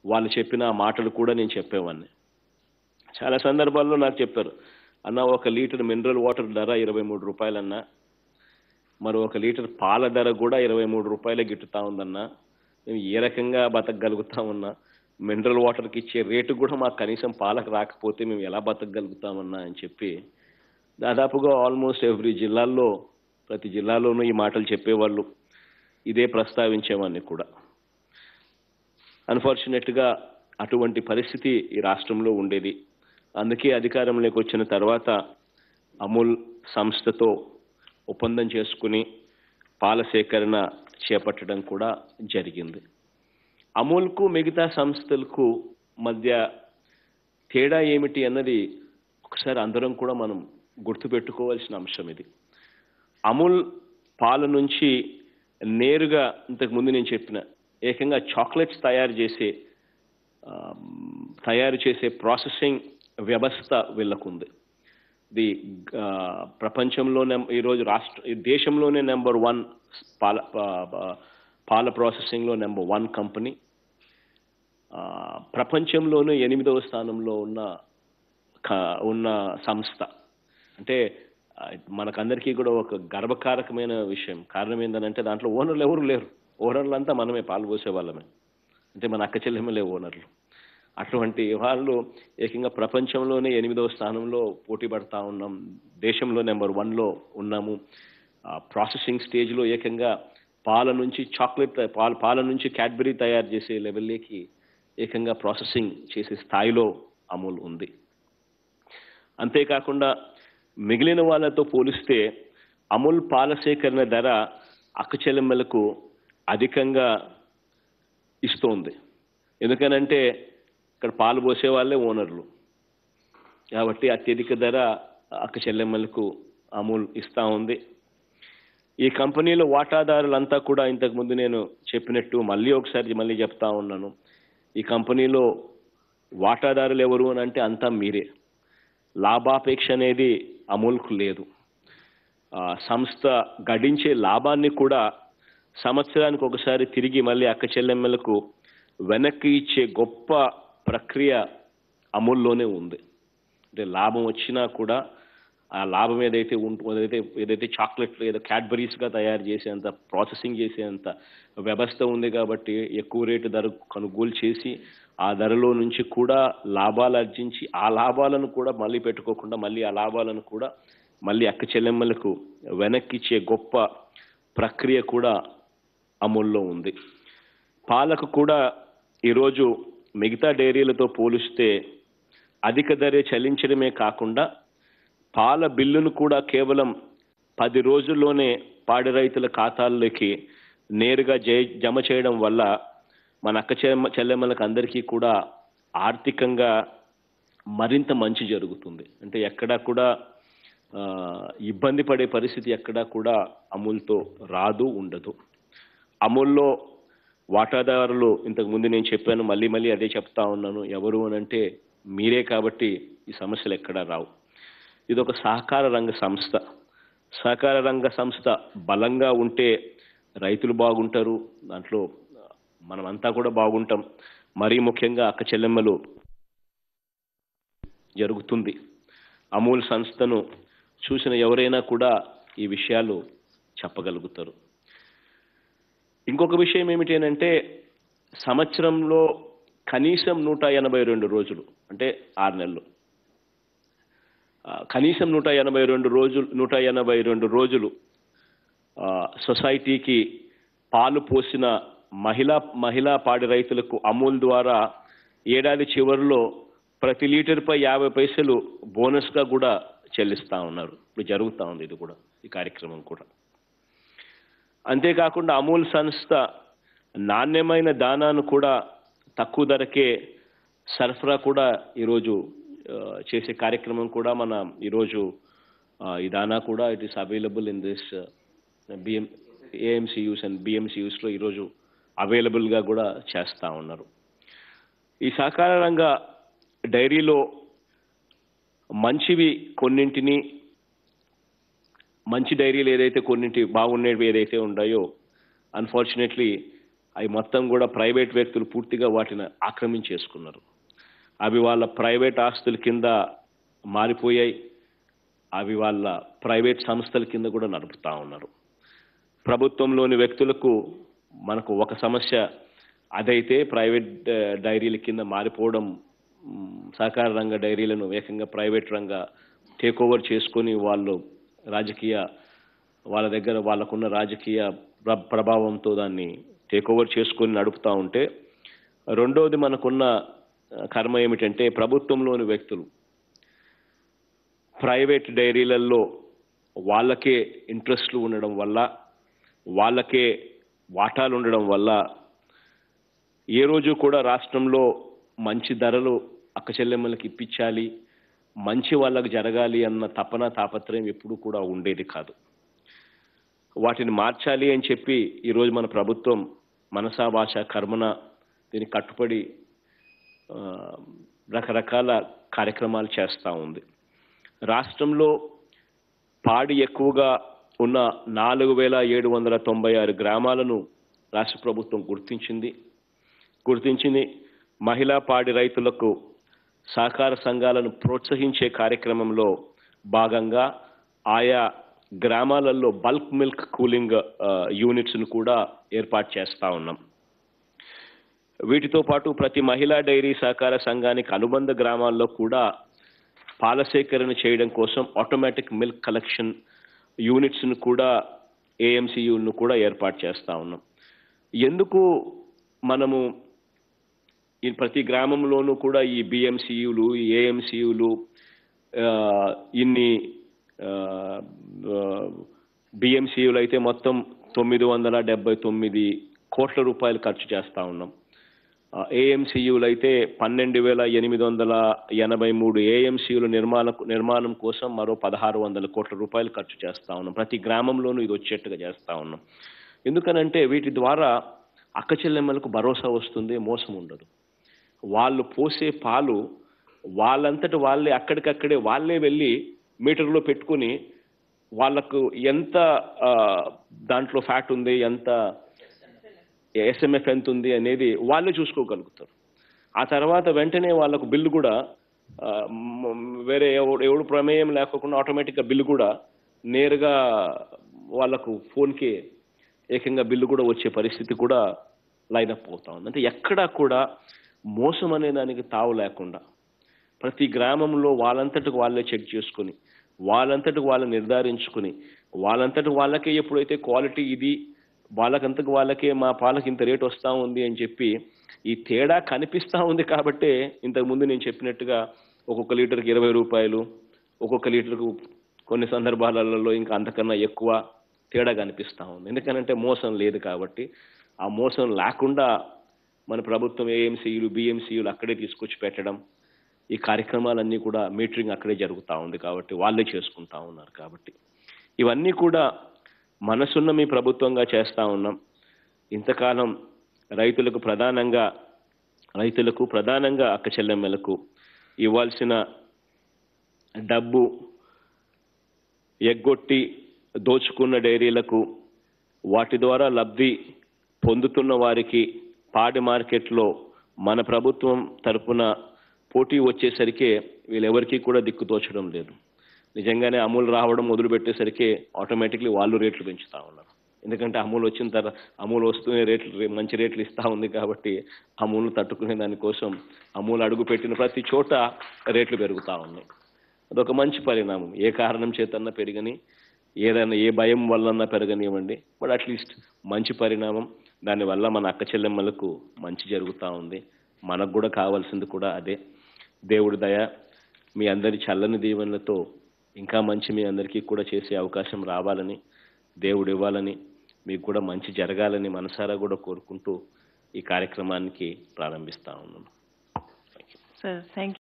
వాళ్ళు చెప్పిన ఆ మాటలు కూడా నేను చెప్పేవాడిని చాలా సందర్భాల్లో నాకు చెప్పారు అన్న ఒక లీటర్ మినరల్ వాటర్ ధర ఇరవై మూడు రూపాయలన్నా మరి ఒక లీటర్ పాల ధర కూడా ఇరవై మూడు రూపాయలే గిట్టుతా ఉందన్న మేము ఏ రకంగా బతకగలుగుతామన్నా మినరల్ వాటర్కి ఇచ్చే రేటు కూడా మాకు కనీసం పాలకు రాకపోతే మేము ఎలా బతకగలుగుతామన్నా అని చెప్పి దాదాపుగా ఆల్మోస్ట్ ఎవ్రీ జిల్లాల్లో ప్రతి జిల్లాలోనూ ఈ మాటలు చెప్పేవాళ్ళు ఇదే ప్రస్తావించేవాడిని కూడా అన్ఫార్చునేట్గా అటువంటి పరిస్థితి ఈ రాష్ట్రంలో ఉండేది అందుకే అధికారంలోకి వచ్చిన తర్వాత అమూల్ సంస్థతో ఒప్పందం చేసుకుని పాల సేకరణ చేపట్టడం కూడా జరిగింది అమూల్కు మిగతా సంస్థలకు మధ్య తేడా ఏమిటి అన్నది ఒకసారి అందరం కూడా మనం గుర్తుపెట్టుకోవాల్సిన అంశం ఇది అమూల్ పాల నుంచి నేరుగా ఇంతకుముందు నేను చెప్పిన ఏకంగా చాక్లెట్స్ తయారు చేసే ఆ, తయారు చేసే ప్రాసెసింగ్ వ్యవస్థ వీళ్ళకుంది ది ఆ, ప్రపంచంలో నెం- ఈరోజు రాష్ట్ర ఈ దేశంలోనే నెంబర్ వన్ పాల పా- పా- పాల ప్రాసెసింగ్లో నెంబర్ వన్ కంపెనీ ఆ, ప్రపంచంలోనే ఎనిమిదవ స్థానంలో ఉన్న క- ఉన్న సంస్థ అంటే ఆ, మనకందరికీ కూడా ఒక గర్వకారకమైన విషయం కారణం ఏంటంటే దాంట్లో ఓనర్లు ఎవరు లేరు ఓనర్లు అంతా మనమే పాలు పోసే వాళ్ళమే అంటే మన అక్క చెల్లెమ్మలే ఓనర్లు అటువంటి వాళ్ళు ఏకంగా ప్రపంచంలోనే ఎనిమిదవ స్థానంలో పోటీ పడతా ఉన్నాం దేశంలో నెంబర్ వన్లో ఉన్నాము ప్రాసెసింగ్ స్టేజ్లో ఏకంగా పాల నుంచి చాక్లెట్ పాల పాల నుంచి క్యాడ్బరీ తయారు చేసే లెవెల్లోకి ఏకంగా ప్రాసెసింగ్ చేసే స్థాయిలో అమూల్ ఉంది అంతేకాకుండా మిగిలిన వాళ్ళతో పోలిస్తే అమూల్ పాల సేకరణ ధర అక్కచెల్లెమ్మలకు అధికంగా ఇస్తోంది ఎందుకనంటే ఇక్కడ పాలు పోసే వాళ్ళే ఓనర్లు కాబట్టి అత్యధిక ధర అక్క చెల్లెమ్మలకు అమూల్ ఇస్తా ఉంది ఈ కంపెనీలో వాటాదారులంతా కూడా ఇంతకుముందు నేను చెప్పినట్టు మళ్ళీ ఒకసారి మళ్ళీ చెప్తా ఉన్నాను ఈ కంపెనీలో వాటాదారులు ఎవరు అని అంటే అంతా మీరే లాభాపేక్ష అనేది అమూల్కు లేదు ఆ, సంస్థ గడించే లాభాన్ని కూడా సంవత్సరానికి ఒకసారి తిరిగి మళ్ళీ అక్క చెల్లెమ్మలకు వెనక్కి ఇచ్చే గొప్ప ప్రక్రియ అమూల్లోనే ఉంది అంటే లాభం వచ్చినా కూడా ఆ లాభం ఏదైతే ఉంటుందో ఏదైతే ఏదైతే చాక్లెట్లు ఏదో క్యాడ్బరీస్గా తయారు చేసేంత ప్రాసెసింగ్ చేసేంత వ్యవస్థ ఉంది కాబట్టి ఎక్కువ రేటు ధర కొనుగోలు చేసి ఆ ధరలో నుంచి కూడా లాభాలు ఆర్జించి ఆ లాభాలను కూడా మళ్ళీ పెట్టుకోకుండా మళ్ళీ ఆ లాభాలను కూడా మళ్ళీ అక్క చెల్లెమ్మలకు వెనక్కి ఇచ్చే గొప్ప ప్రక్రియ కూడా అమూల్లో ఉంది పాలకు కూడా ఈరోజు మిగతా డైరీలతో పోలిస్తే అధిక ధరే చెల్లించడమే కాకుండా పాల బిల్లును కూడా కేవలం పది రోజుల్లోనే పాడి రైతుల ఖాతాల్లోకి నేరుగా జై- జమ చేయడం వల్ల మన అక్క చెల్లెమ్మ చెల్లెమ్మలకు అందరికీ కూడా ఆర్థికంగా మరింత మంచి జరుగుతుంది అంటే ఎక్కడా కూడా ఆ, ఇబ్బంది పడే పరిస్థితి ఎక్కడా కూడా అమూల్తో రాదు ఉండదు అమూల్లో వాటాదారులు ఇంతకు ముందు నేను చెప్పాను మళ్ళీ మళ్ళీ అదే చెప్తా ఉన్నాను ఎవరు అని అంటే మీరే కాబట్టి ఈ సమస్యలు ఎక్కడా రావు ఇది ఒక సహకార రంగ సంస్థ సహకార రంగ సంస్థ బలంగా ఉంటే రైతులు బాగుంటారు దాంట్లో మనమంతా కూడా బాగుంటాం మరీ ముఖ్యంగా అక్క చెల్లెమ్మలు జరుగుతుంది అమూల్ సంస్థను చూసిన ఎవరైనా కూడా ఈ విషయాలు చెప్పగలుగుతారు ఇంకొక విషయం ఏమిటి అని అంటే సంవత్సరంలో కనీసం నూట ఎనభై రెండు రోజులు అంటే ఆరు నెలలు ఆ, కనీసం నూట ఎనభై రెండు రోజులు నూట ఎనభై రెండు రోజులు ఆ, సొసైటీకి పాలు పోసిన మహిళా మహిళా పాడి రైతులకు అమూల్ ద్వారా ఏడాది చివరిలో ప్రతి లీటర్పై యాభై పైసలు బోనస్గా కూడా చెల్లిస్తా ఉన్నారు ఇప్పుడు జరుగుతూ ఉంది ఇది కూడా ఈ కార్యక్రమం కూడా అంతేకాకుండా అమూల్ సంస్థ నాణ్యమైన దానాను కూడా తక్కువ ధరకే సరఫరా కూడా ఈరోజు ఆ, చేసే కార్యక్రమం కూడా మన ఈరోజు ఆ, ఈ దానా కూడా it is available in this BM AMCUs and బిఎంసీయూస్లో ఈరోజు అవైలబుల్గా కూడా చేస్తూ ఉన్నారు ఈ సహకార రంగ డైరీలో మంచివి కొన్నింటిని మంచి డైరీలు ఏదైతే కొన్నింటి బాగున్నవి ఏదైతే ఉన్నాయో అన్ఫార్చునేట్లీ అవి మొత్తం కూడా ప్రైవేట్ వ్యక్తులు పూర్తిగా వాటిని ఆక్రమించేసుకున్నారు అవి వాళ్ళ ప్రైవేట్ ఆస్తుల కింద మారిపోయాయి అవి వాళ్ళ ప్రైవేట్ సంస్థల కింద కూడా నడుపుతా ఉన్నారు ప్రభుత్వంలోని వ్యక్తులకు మనకు ఒక సమస్య అదైతే ప్రైవేట్ ఆ, డైరీల కింద మారిపోవడం మ్, సహకార రంగ డైరీలను ఏకంగా ప్రైవేట్ రంగ టేక్ ఓవర్ చేసుకొని వాళ్ళు రాజకీయ వాళ్ళ దగ్గర వాళ్ళకున్న రాజకీయ ప్ర- ప్రభావంతో దాన్ని టేక్ ఓవర్ చేసుకొని నడుపుతూ ఉంటే రెండోది మనకున్న ఆ, కర్మ ఏమిటంటే ప్రభుత్వంలోని వ్యక్తులు ప్రైవేట్ డైరీలలో వాళ్ళకే ఇంట్రెస్ట్లు ఉండడం వల్ల వాళ్ళకే వాటాలు ఉండడం వల్ల ఏ రోజు కూడా రాష్ట్రంలో మంచి ధరలు అక్కచెల్లెమ్మలకి ఇప్పించాలి మంచి వాళ్ళకి జరగాలి అన్న తపన తాపత్రయం ఎప్పుడూ కూడా ఉండేది కాదు వాటిని మార్చాలి అని చెప్పి ఈరోజు మన ప్రభుత్వం మనసా భాష కర్మన దీనికి కట్టుబడి ఆ, రకరకాల కార్యక్రమాలు చేస్తూ ఉంది రాష్ట్రంలో పాడి ఎక్కువగా ఉన్న నాలుగు వేల ఏడు వందల తొంభై ఆరు గ్రామాలను రాష్ట్ర ప్రభుత్వం గుర్తించింది గుర్తించింది మహిళా పాడి రైతులకు సహకార సంఘాలను ప్రోత్సహించే కార్యక్రమంలో భాగంగా ఆయా గ్రామాలలో బల్క్ మిల్క్ కూలింగ్ ఆ, యూనిట్స్ను కూడా ఏర్పాటు చేస్తా ఉన్నాం వీటితో పాటు ప్రతి మహిళా డైరీ సహకార సంఘానికి అనుబంధ గ్రామాల్లో కూడా పాల సేకరణ చేయడం కోసం ఆటోమేటిక్ మిల్క్ కలెక్షన్ యూనిట్స్ను కూడా ఏఎంసీయూను కూడా ఏర్పాటు చేస్తా ఉన్నాం ఎందుకు మనము ఈ ప్రతి గ్రామంలోనూ కూడా ఈ బిఎంసీయులు ఈ ఏఎంసీయులు ఇన్ని బిఎంసీయులు అయితే మొత్తం తొమ్మిది వందల డెబ్బై తొమ్మిది కోట్ల రూపాయలు ఖర్చు చేస్తా ఉన్నాం ఏఎంసీయులు అయితే పన్నెండు వేల ఎనిమిది వందల ఎనభై మూడు ఏఎంసీయుల నిర్మాణ నిర్మాణం కోసం మరో పదహారు వందల కోట్ల రూపాయలు ఖర్చు చేస్తా ఉన్నాం ప్రతి గ్రామంలోనూ ఇది వచ్చేట్టుగా చేస్తా ఉన్నాం ఎందుకనంటే వీటి ద్వారా అక్క చెల్లెమ్మలకు భరోసా వస్తుంది మోసం ఉండదు వాళ్ళు పోసే పాలు వాళ్ళంతటి వాళ్ళే అక్కడికక్కడే వాళ్ళే వెళ్ళి మీటర్లో పెట్టుకుని వాళ్ళకు ఎంత ఆ, దాంట్లో ఫ్యాట్ ఉంది ఎంత ఎస్ఎంఎఫ్ ఎంత ఉంది అనేది వాళ్ళే చూసుకోగలుగుతారు ఆ తర్వాత వెంటనే వాళ్ళకు బిల్లు కూడా ఆ, మ్, వేరే ఎవడు ఎవడు ప్రమేయం లేకుండా ఆటోమేటిక్గా బిల్లు కూడా నేరుగా వాళ్ళకు ఫోన్కి ఏకంగా బిల్లు కూడా వచ్చే పరిస్థితి కూడా లైన్ అప్ అవుతా ఉంది అంటే ఎక్కడా కూడా మోసం అనే దానికి తావు లేకుండా ప్రతి గ్రామంలో వాళ్ళంతటికి వాళ్ళే చెక్ చేసుకుని వాళ్ళంతటికి వాళ్ళు నిర్ధారించుకుని వాళ్ళంతటి వాళ్ళకే ఎప్పుడైతే క్వాలిటీ ఇది వాళ్ళకంతకు వాళ్ళకే మా పాలకి ఇంత రేట్ వస్తూ ఉంది అని చెప్పి ఈ తేడా కనిపిస్తూ ఉంది కాబట్టే ఇంతకు ముందు నేను చెప్పినట్టుగా ఒక్కొక్క లీటర్కి ఇరవై రూపాయలు ఒక్కొక్క లీటర్కు కొన్ని సందర్భాలలో ఇంకా అంతకన్నా ఎక్కువ తేడా కనిపిస్తూ ఉంది ఎందుకనంటే మోసం లేదు కాబట్టి ఆ మోసం లేకుండా మన ప్రభుత్వం ఏఎంసీలు బిఎంసీలు అక్కడే తీసుకొచ్చి పెట్టడం ఈ కార్యక్రమాలన్నీ కూడా మీటరింగ్ అక్కడే జరుగుతూ ఉంది కాబట్టి వాళ్ళే చేసుకుంటా ఉన్నారు కాబట్టి ఇవన్నీ కూడా మనసున్న మీ ప్రభుత్వంగా చేస్తూ ఉన్నాం ఇంతకాలం రైతులకు ప్రధానంగా రైతులకు ప్రధానంగా అక్క చెల్లెమ్మలకు ఇవ్వాల్సిన డబ్బు ఎగ్గొట్టి దోచుకున్న డైరీలకు వాటి ద్వారా లబ్ధి పొందుతున్న వారికి పాడి మార్కెట్లో మన ప్రభుత్వం తరపున పోటీ వచ్చేసరికి వీళ్ళెవరికీ కూడా దిక్కు తోచడం లేదు నిజంగానే అమూల్ రావడం మొదలుపెట్టేసరికి ఆటోమేటిక్లీ వాళ్ళు రేట్లు పెంచుతా ఉన్నారు ఎందుకంటే అమూల్ వచ్చిన తర్వాత అమూల్ వస్తూనే రేట్లు రే- మంచి రేట్లు ఇస్తూ ఉంది కాబట్టి అమూల్ను తట్టుకునే దానికోసం అమూల్ అడుగు పెట్టిన ప్రతి చోట రేట్లు పెరుగుతూ ఉన్నాయి అదొక మంచి పరిణామం ఏ కారణం చేతన్నా పెరగని ఏదైనా ఏ భయం వల్లన్నా పెరగనివ్వండి బట్ అట్లీస్ట్ మంచి పరిణామం దానివల్ల మన అక్క చెల్లెమ్మలకు మంచి జరుగుతూ ఉంది మనకు కూడా కావాల్సింది కూడా అదే దేవుడి దయ మీ అందరి చల్లని దీవెనలతో ఇంకా మంచి మీ అందరికీ కూడా చేసే అవకాశం రావాలని దేవుడు ఇవ్వాలని మీకు కూడా మంచి జరగాలని మనసారా కూడా కోరుకుంటూ ఈ కార్యక్రమానికి ప్రారంభిస్తా ఉన్నాను Sir, thank